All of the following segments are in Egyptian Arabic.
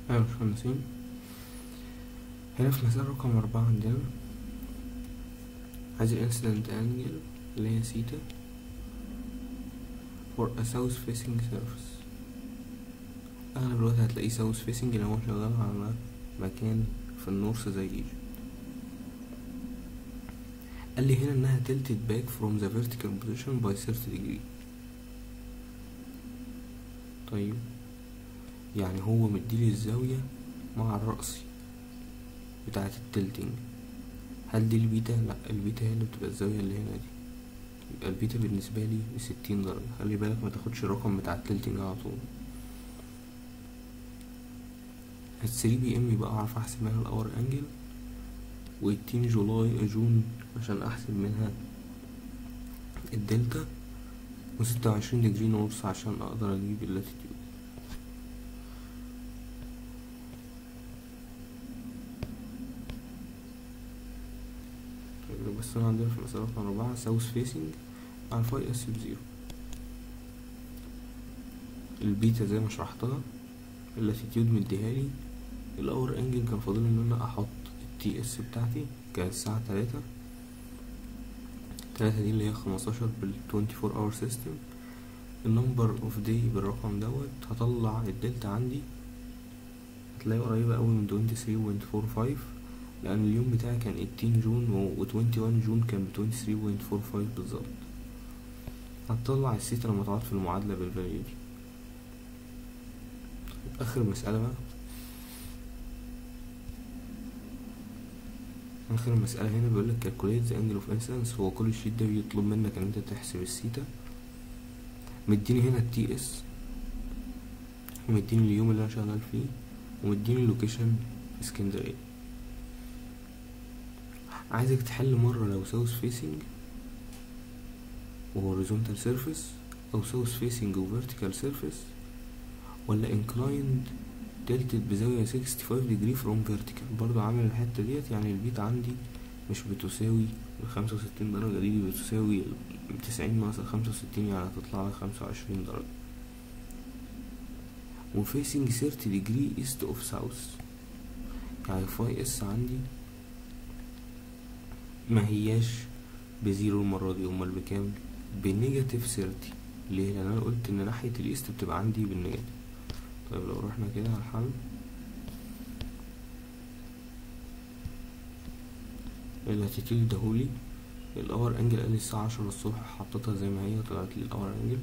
أيوة يا باشمهندسين هنا في مسألة رقم أربعة عندنا عايز الانسيدنت انجل اللي هي سيتا for a south facing surface أغلب الوقت هتلاقيه south facing لو هو شغال على مكان في النورث زي ايجيبت قال لي هنا انها tilted back from the vertical position by 30 degree طيب يعني هو مديلي الزاوية مع الرأسي بتاعة التلتنج هل دي البيتا؟ لا البيتا هي اللي بتبقى الزاوية اللي هنا دي يبقى البيتا بالنسبة لي بستين درجة خلي بالك ما تاخدش الرقم بتاع التلتنج على طول الثري بي ام يبقى اعرف احسب منها الاور انجل والتين جولاي جون عشان احسب منها الدلتا وستة وعشرين ديجري نورث عشان اقدر اجيب اللاتيتيود طيب بس انا عندنا في مسألة رقم أربعة ساوث فيسنج على فاي اس بزيرو البيتا زي ما شرحتها اللاتيتيود مديهالي الاور انجل كان فاضل ان انا احط التي اس بتاعتي كانت الساعة تلاتة تلاتة دي اللي هي خمستاشر بال 24 اور سيستم النمبر اوف داي بالرقم دوت هطلع الدلتا عندي هتلاقي قريبة اوي من 23.45 لأن اليوم بتاعي كان 18 جون و 21 جون كان ب 23.45 بالظبط هتطلع السيتا لما تقعد في المعادلة بالفاليو دي آخر مسألة بقى آخر مسألة هنا بيقولك calculate the angle of incidence هو كل الشيت ده بيطلب منك إن أنت تحسب السيتا مديني هنا التي اس ومديني اليوم اللي أنا شغال فيه ومديني اللوكيشن في اسكندرية عايزك تحل مرة لو ساوث فيسنج وهوريزونتال سيرفيس أو ساوث فيسنج وفيرتيكال سيرفيس ولا inclined tilted بزاوية 65 degree from vertical برضو عامل الحتة ديت يعني البيت عندي مش بتساوي الخمسة وستين درجة دي بتساوي تسعين ناقص الخمسة وستين يعني هتطلع لك خمسة وعشرين درجة وفيسنج 30 degree east of south يعني فاي اس عندي ما هياش بزيرو المرة دي امال بكام بنيجاتيف 30 ليه لان انا قلت ان ناحية الايست بتبقى عندي بالنيجاتيف طيب لو رحنا كده على الحل اللاتيتيود دهولي الاور انجل قال لي الساعة عشرة الصبح حطيتها زي ما هي طلعت لي الاور انجل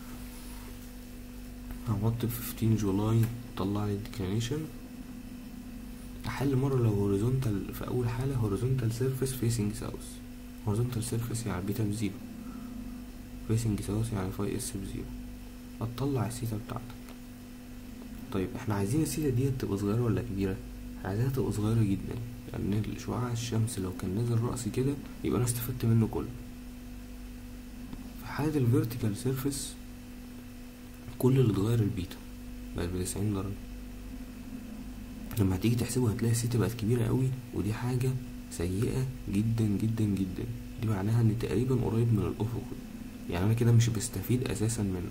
هحط في 15 جولاي طلع لي الديكلينيشن احل مرة لو هوريزونتال في اول حالة هوريزونتال سيرفيس فيسنج ساوث هوريزونتال سيرفيس يعني بيتا بزيرو فيسنج ساوث يعني فاي اس بزيرو هتطلع السيتا بتاعتك طيب احنا عايزين السيتا ديت تبقى صغيرة ولا كبيرة عايزاها تبقى صغيرة جدا لان يعني شعاع الشمس لو كان نازل رأسي كده يبقى انا استفدت منه كله في حالة الفيرتيكال سيرفيس كل اللي اتغير البيتا بقت بتسعين درجة لما هتيجي تحسبه هتلاقي السيتا بقت كبيرة قوي ودي حاجة سيئة جدا جدا جدا دي معناها ان تقريبا قريب من الافق يعني انا كده مش بستفيد اساسا منه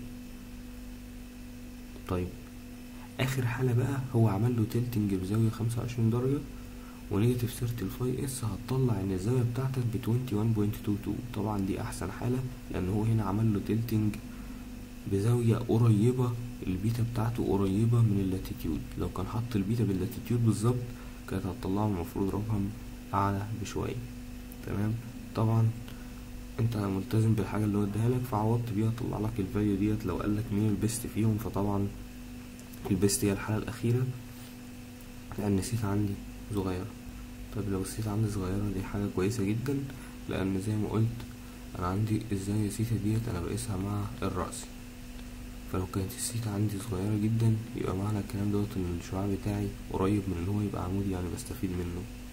طيب اخر حالة بقى هو عمل له تلتنج بزاوية خمسة وعشرين درجة ونيجاتيف سيرت الفاي اس هتطلع ان الزاوية بتاعتك ب 21.22 طبعا دي احسن حالة لان هو هنا عمل له تلتنج بزاوية قريبة البيتا بتاعته قريبة من اللاتيتيود لو كان حط البيتا باللاتيتيود بالظبط كانت هتطلعه المفروض رقم اعلى بشوية تمام طبعا انت ملتزم بالحاجة اللي هو اداها لك فعوضت بيها طلع لك الفاليو ديت لو قال لك مين البيست فيهم فطبعا البيست هي الحالة الأخيرة لأن السيت عندي صغيرة طب لو السيت عندي صغيرة دي حاجة كويسة جدا لأن زي ما قلت أنا عندي الزاوية سيتا ديت أنا بقيسها مع الرأس فلو كانت السيتا عندي صغيرة جدا يبقى معنى الكلام دوت إن الشعاع بتاعي قريب من إن هو يبقى عمودي يعني بستفيد منه